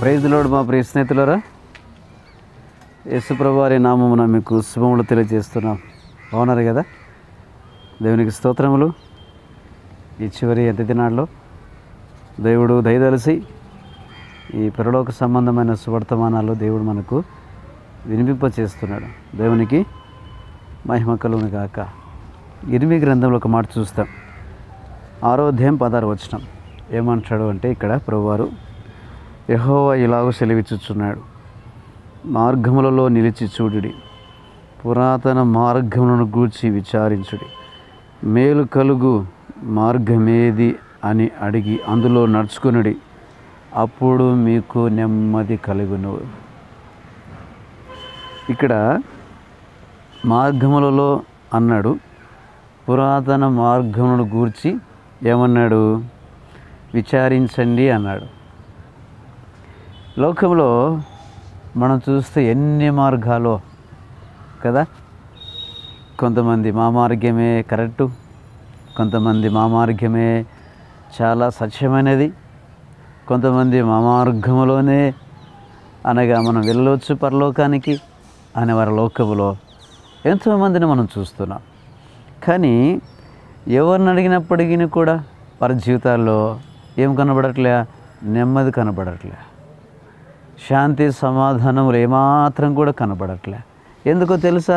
praise load మా ప్రియ స్నేహితులరా యేసుప్రభారి నామమున మీకు శుభములు తెలియజేస్తున్నాం బాగున్నారు కదా దేవునికి స్తోత్రములు ఈ చివరి ఎంత దినాల్లో దేవుడు దయదలిసి ఈ పరలోక సంబంధమైన సువర్తమానాలు దేవుడు మనకు వినిపింప చేస్తున్నాడు దేవునికి మహిమ కలుగును గాక ఇరిమి గ్రంథంలో ఒక మాట చూస్తాం ఆరో అధ్యాయం పదారు వచనం ఏమంటాడు అంటే ఇక్కడ ప్రభువారు యహోవా ఇలాగ సెలవిచ్చుచున్నాడు మార్గములలో నిలిచి చూడుడి పురాతన మార్గములను గూర్చి విచారించుడి మేలు కలుగు మార్గమేది అని అడిగి అందులో నడుచుకునుడి అప్పుడు మీకు నెమ్మది కలుగును ఇక్కడ మార్గములలో అన్నాడు పురాతన మార్గములను గూర్చి ఏమన్నాడు విచారించండి అన్నాడు లోకంలో మనం చూస్తే ఎన్ని మార్గాలో కదా కొంతమంది మా మార్గమే కరెక్టు కొంతమంది మా మార్గమే చాలా సత్యమైనది కొంతమంది మా మార్గములోనే అనగా మనం వెళ్ళవచ్చు పరలోకానికి అనే వారి లోకములో ఎంతోమందిని మనం చూస్తున్నాం కానీ ఎవరిని అడిగినప్పటికీ కూడా వారి జీవితాల్లో ఏం కనబడట్లే నెమ్మది కనబడట్లే శాంతి సమాధానములు ఏమాత్రం కూడా కనబడట్లే ఎందుకో తెలుసా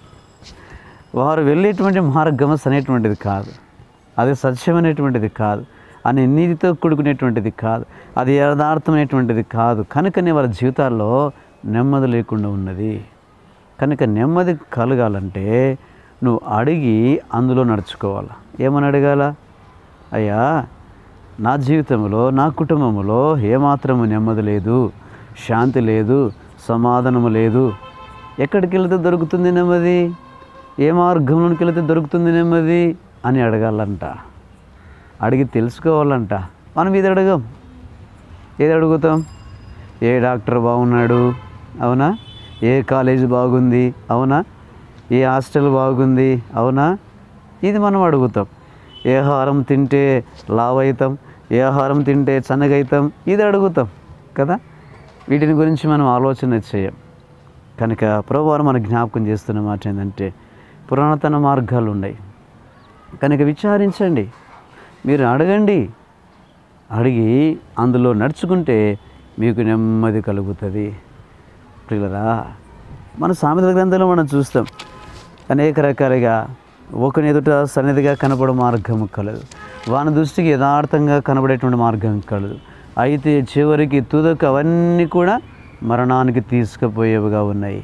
వారు వెళ్ళేటువంటి మార్గం అనేటువంటిది కాదు అది సత్యమైనటువంటిది కాదు అని నీతితో కూడుకునేటువంటిది కాదు అది యథార్థమైనటువంటిది కాదు కనుకనే వారి జీవితాల్లో నెమ్మది లేకుండా ఉన్నది కనుక నెమ్మది కలగాలంటే నువ్వు అడిగి అందులో నడుచుకోవాలి ఏమని అడగాల అయ్యా నా జీవితంలో నా కుటుంబంలో ఏమాత్రము నెమ్మది లేదు శాంతి లేదు సమాధానము లేదు ఎక్కడికి వెళితే దొరుకుతుంది నెమ్మది ఏ మార్గంలోకి వెళితే దొరుకుతుంది నెమ్మది అని అడగాలంట అడిగి తెలుసుకోవాలంట మనం ఇది అడగం ఏది అడుగుతాం ఏ డాక్టర్ బాగున్నాడు అవునా ఏ కాలేజ్ బాగుంది అవునా ఏ హాస్టల్ బాగుంది అవునా ఇది మనం అడుగుతాం ఏ ఆహారం తింటే లావ్ అవుతాం ఏ ఆహారం తింటే చన్నగవుతాం ఇది అడుగుతాం కదా వీటిని గురించి మనం ఆలోచన చేయం కనుక ప్రభువారు మన జ్ఞాపకం చేస్తున్న మాట ఏంటంటే పురాతన మార్గాలు ఉన్నాయి కనుక విచారించండి మీరు అడగండి అడిగి అందులో నడుచుకుంటే మీకు నెమ్మది కలుగుతుంది ప్రియులరా మన సామెతల గ్రంథంలో మనం చూస్తాం అనేక రకాలుగా ఒకని ఎదుట సన్నిధిగా కనపడే మార్గం కలదు వాని దృష్టికి యథార్థంగా కనబడేటువంటి మార్గం కలదు అయితే చివరికి తుదకు అవన్నీ కూడా మరణానికి తీసుకుపోయేవిగా ఉన్నాయి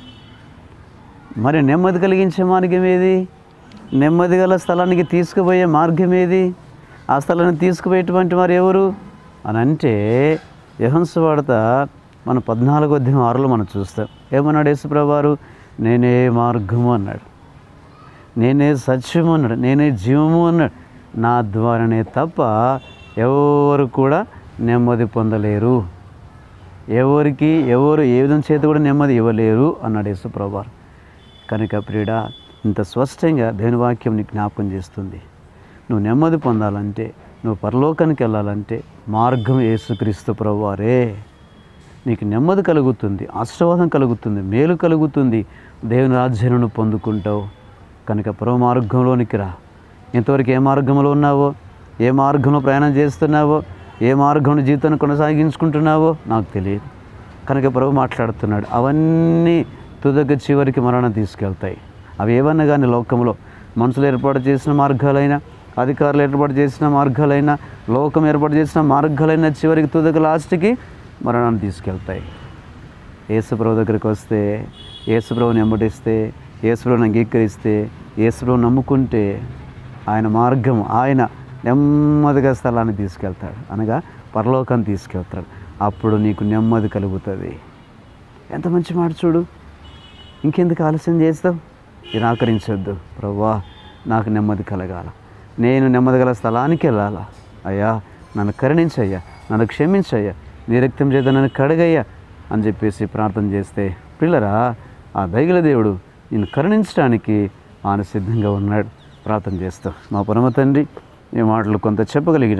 మరి నెమ్మది కలిగించే మార్గం ఏది నెమ్మది గల స్థలానికి తీసుకుపోయే మార్గం ఏది ఆ స్థలాన్ని తీసుకుపోయేటువంటి వారు ఎవరు అని అంటే యహంస వాడత మన పద్నాలుగో అధ్యాయం ఆరులో మనం చూస్తాం ఏమన్నాడు యేసుప్రభువారు నేనే మార్గము అన్నాడు నేనే సత్యము అన్నాడు నేనే జీవము అన్నాడు నా ద్వారానే తప్ప ఎవరు కూడా నెమ్మది పొందలేరు ఎవరికి ఎవరు ఏ విధం చేత కూడా నెమ్మది ఇవ్వలేరు అన్నాడు యేసుప్రభువారు కనుక ప్రియుడా ఇంత స్పష్టంగా దేవుని వాక్యం నీకు జ్ఞాపకం చేస్తుంది నువ్వు నెమ్మది పొందాలంటే నువ్వు పరలోకానికి వెళ్ళాలంటే మార్గం యేసుక్రీస్తు ప్రభువారే నీకు నెమ్మది కలుగుతుంది ఆశీర్వాదం కలుగుతుంది మేలు కలుగుతుంది దేవుని రాజ్యాన్ని పొందుకుంటావు కనుక పరమ మార్గంలోనికి రా ఇంతవరకు ఏ మార్గంలో ఉన్నావో ఏ మార్గంలో ప్రయాణం చేస్తున్నావో ఏ మార్గంలో జీవితాన్ని కొనసాగించుకుంటున్నావో నాకు తెలియదు కనుక ప్రభు మాట్లాడుతున్నాడు అవన్నీ తుదక చివరికి మరణం తీసుకెళ్తాయి అవి ఏవన్నా కానీ లోకంలో మనుషులు ఏర్పాటు చేసిన మార్గాలైనా అధికారులు ఏర్పాటు చేసిన మార్గాలైనా లోకం ఏర్పాటు చేసిన మార్గాలైనా చివరికి తుదక లాస్ట్కి మరణాన్ని తీసుకెళ్తాయి యేసుప్రభు దగ్గరికి వస్తే యేసుప్రభుని వెంబడిస్తే యేసుప్రభుని అంగీకరిస్తే యేసుప్రభు నమ్ముకుంటే ఆయన మార్గం ఆయన నెమ్మదిగా స్థలాన్ని తీసుకెళ్తాడు అనగా పరలోకాన్ని తీసుకెళ్తాడు అప్పుడు నీకు నెమ్మది కలుగుతుంది ఎంత మంచి మాట చూడు ఇంకెందుకు ఆలస్యం చేస్తావు నిరాకరించొద్దు ప్రవ్వా నాకు నెమ్మది కలగాల నేను నెమ్మది గల స్థలానికి వెళ్ళాలా అయ్యా నన్ను కరుణించయ్యా నన్ను క్షమించయ్యా నీ రక్తం చేత నన్ను కడగయ్యా అని చెప్పేసి ప్రార్థన చేస్తే పిల్లరా ఆ దైగల దేవుడు నేను కరుణించడానికి ఆయన సిద్ధంగా ఉన్నాడు ప్రార్థన చేస్తాం మా పరమ తండ్రి ఈ మాటలు కొంత చెప్పగలిగినాం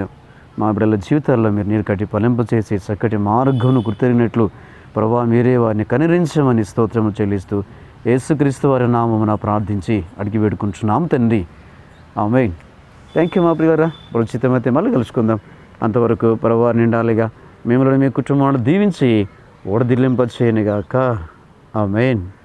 మా బిడ్డల జీవితాల్లో మీరు నీరు కట్టి ఫలింపచేసి చక్కటి మార్గమును గుర్తెరిగినట్లు ప్రభా మీరే వారిని కనిరించమని స్తోత్రము చెల్లిస్తూ యేసుక్రీస్తు వారి నామమున ప్రార్థించి అడిగి వేడుకుంటున్నాం తండ్రి ఆమె థ్యాంక్ యూ మా ప్రియారా ఉచితమైతే మళ్ళీ కలుసుకుందాం అంతవరకు ప్రభా నిండాలిగా మిమ్మల్ని మీ కుటుంబాన్ని దీవించి ఓడదిల్లింప చేయనుగాక ఆమెన్